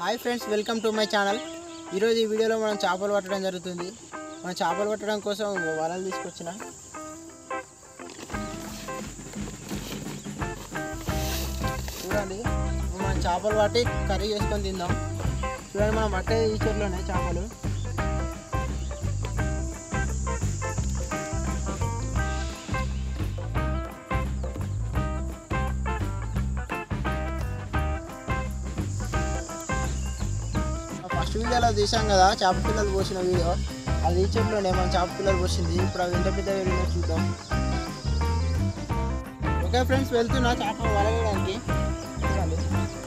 Hi friends welcome to my channel ఈరోజు ఈ వీడియోలో మనం చేపలు పట్టడం జరుగుతుంది మనం చేపలు పట్టడం కోసం వలలు తీసుకొచ్చిన చూడండి మనం చేపలు పట్టి కర్రీ చేసుకొని తిందాం చూడండి మనం పట్టే ఈ చెట్లోనే చేపలు ఫస్ట్ వీడియోలో తీసాం కదా చేప పిల్లలు పోసిన వీడియో అది ఈ చెట్లోనే మనం చేప పిల్లలు పోసింది ఇప్పుడు అవి ఎంత పెద్ద వీడియో చూద్దాం ఓకే ఫ్రెండ్స్ వెళ్తున్నా చేప వలవేయడానికి చూడండి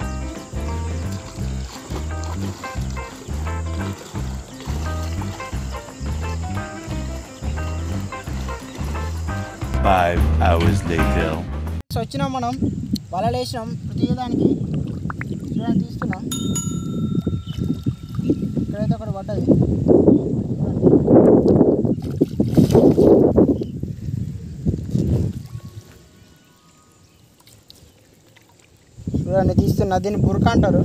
Five hours later. సో వచ్చినాం మనం వలలు వేసినాం తీయడానికి చూడండి తీస్తున్నాం ఇక్కడైతే ఒకటి పడ్డది చూడండి తీస్తున్నా దీన్ని బురక అంటారు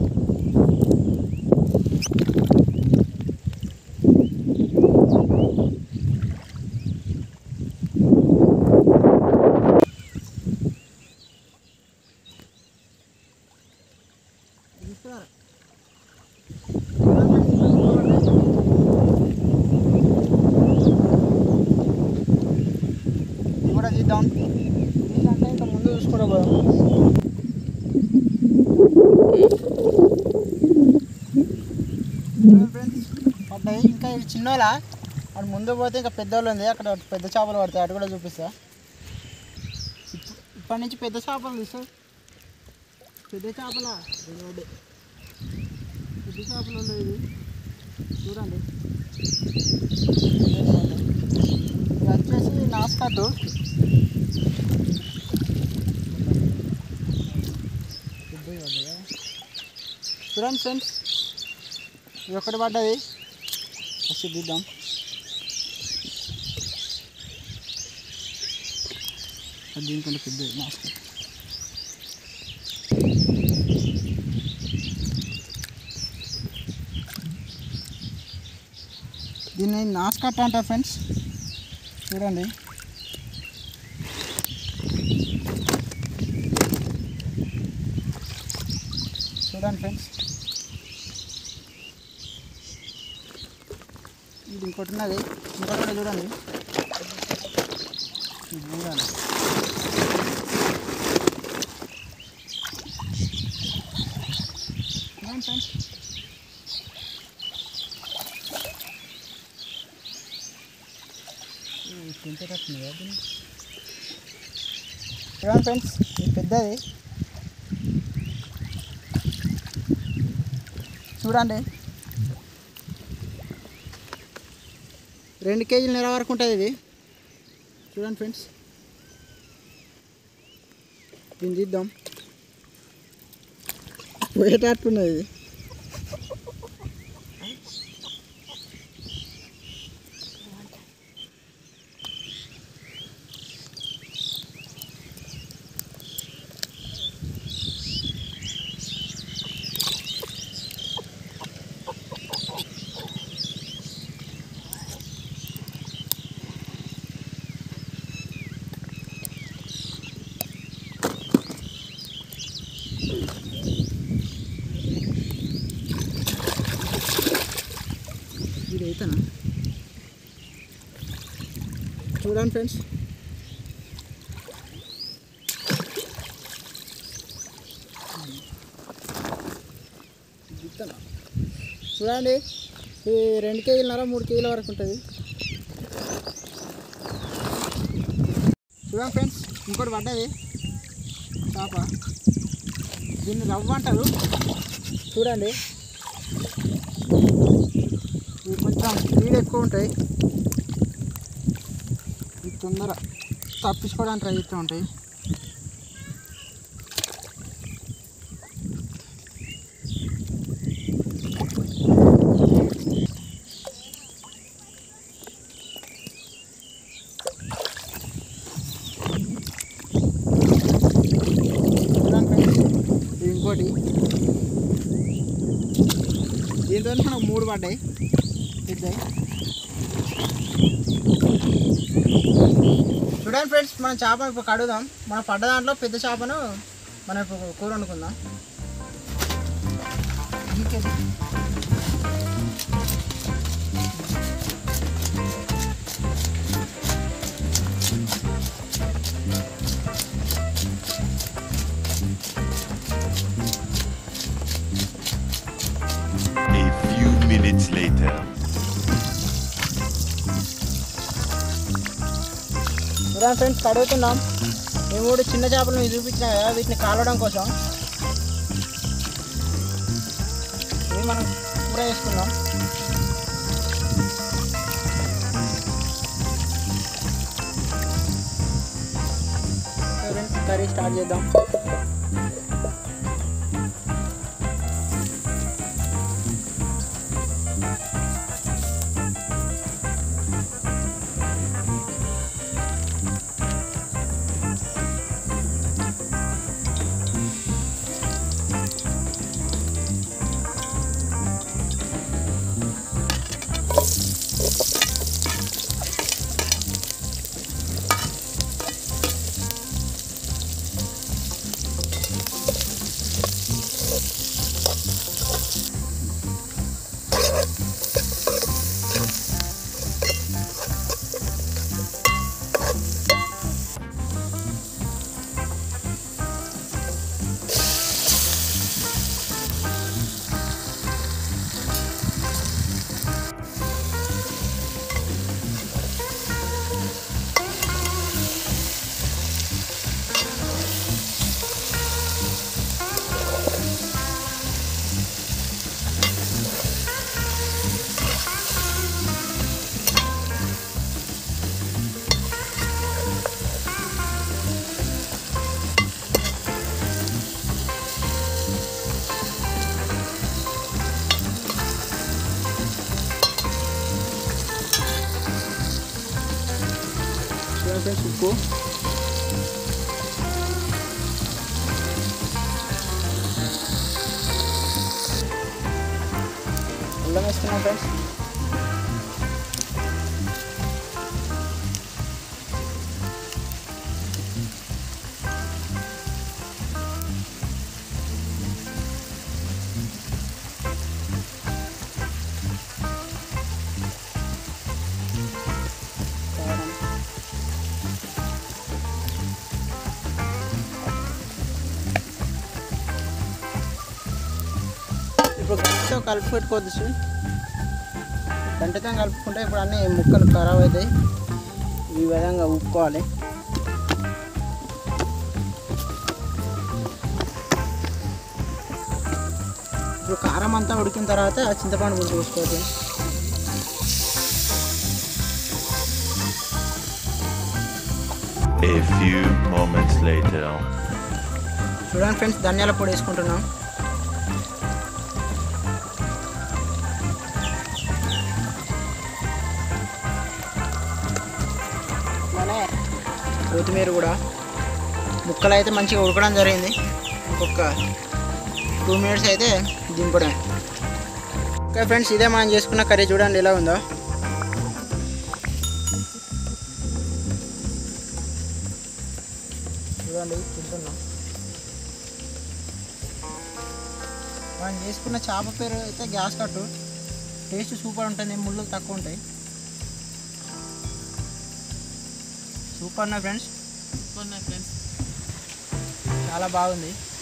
ఇది కూడా తీద్దాం తీద్దాంటే ఇంకా ముందు చూసుకుంటూ పోదాం ఫ్రెండ్స్ పడ్డాయి ఇంకా ఇవి చిన్నోళ్ళ అటు ముందు పోతే ఇంకా పెద్దోళ్ళు ఉంది అక్కడ పెద్ద చేపలు పడతాయి అటు కూడా చూపిస్తా ఇప్పు- ఇప్పటి నుంచి పెద్ద చేపలు తీస్తా పెద్ద చేపల రోడ్డు పెద్ద చేపలు ఉన్నాయి ఇది చూడండి ఇది వచ్చేసి నాస్కట్టు చూడండి ఫ్రెండ్స్ ఇది ఒకటి పడ్డది ఫస్ట్ దిద్దాం అది దీనికంటే పెద్దది నాస్కట్ దీన్ని నాస్కట్ అంటారు ఫ్రెండ్స్ చూడండి చూడండి ఫ్రెండ్స్ ఇది ఇంకోటి ఉన్నది ఇంకోటి కూడా చూడండి ఇది చూడండి చూడండి ఫ్రెండ్స్ తింటేటట్టుంది కదా దీన్ని చూడండి ఫ్రెండ్స్ ఇది పెద్దది చూడండి రెండు కేజీలు నెల వరకు ఉంటుంది ఇది చూడండి ఫ్రెండ్స్ దీన్ని తీద్దాం పోయేటట్టున్నది ఇది ఇది అయితేనా చూడండి ఫ్రెండ్స్ ఇత్తనా? చూడండి ఇది రెండు కేజీలన్నర మూడు కేజీల వరకు ఉంటుంది చూడండి ఫ్రెండ్స్ ఇంకోటి పడ్డది చేప దీన్ని రవ్వ అంటారు చూడండి ఇవి కొంచెం స్పీడ్ ఎక్కువ ఉంటాయి ఇవి తొందర తప్పించుకోవడానికి ట్రై చేస్తూ ఉంటాయి చూడండి ఫ్రెండ్స్ ఇది ఇంకోటి మూడు పడ్డాయి పెద్దవి చూడండి ఫ్రెండ్స్ మనం చేపను ఇప్పుడు కడుగుదాం మనం పడ్డ దాంట్లో పెద్ద చేపను మనం ఇప్పుడు కూర వండుకుందాం ఇంకేది? A few minutes later. చూడండి ఫ్రెండ్స్ కడుగుతున్నాం మేము కూడా చిన్న చేపలు మీకు చూపించిన కదా వీటిని కాలవడం కోసం ఇవి మనం కూర వేసుకుందాం ఫ్రెండ్స్ కర్రీ స్టార్ట్ చేద్దాం చూడండి ఫ్రెండ్స్ ఉప్పు అల్లం వేసుకున్నాం ఫ్రెండ్స్ కారం ఇప్పుడు గంటతో కలిపి పెట్టుకోవద్దు సార్ గంటతో కలుపుకుంటే ఇప్పుడు అన్ని ముక్కలు ఖరాబ్ అవుతాయి ఈ విధంగా ఉప్పుకోవాలి ఇప్పుడు కారం అంతా ఉడికిన తర్వాత చింతపండు గురించి చూసుకోవచ్చు A few moments later. చూడండి ఫ్రెండ్స్ ధనియాల పొడి వేసుకుంటున్నాం అలానే కొత్తిమీర కూడా ముక్కలు అయితే మంచిగా ఉడకడం జరిగింది ఇంకొక టూ మినిట్స్ అయితే దింపడమే ఓకే ఫ్రెండ్స్ ఇదే మనం చేసుకున్న కర్రీ చూడండి ఎలా ఉందో చూడండి తింటున్నాం మనం చేసుకున్న చేప పేరు అయితే గ్యాస్ కట్టు టేస్ట్ సూపర్ ఉంటుంది ముళ్ళు తక్కువ ఉంటాయి సూపర్ ఉన్నాయి ఫ్రెండ్స్ ఫ్రెండ్స్ చాలా బాగుంది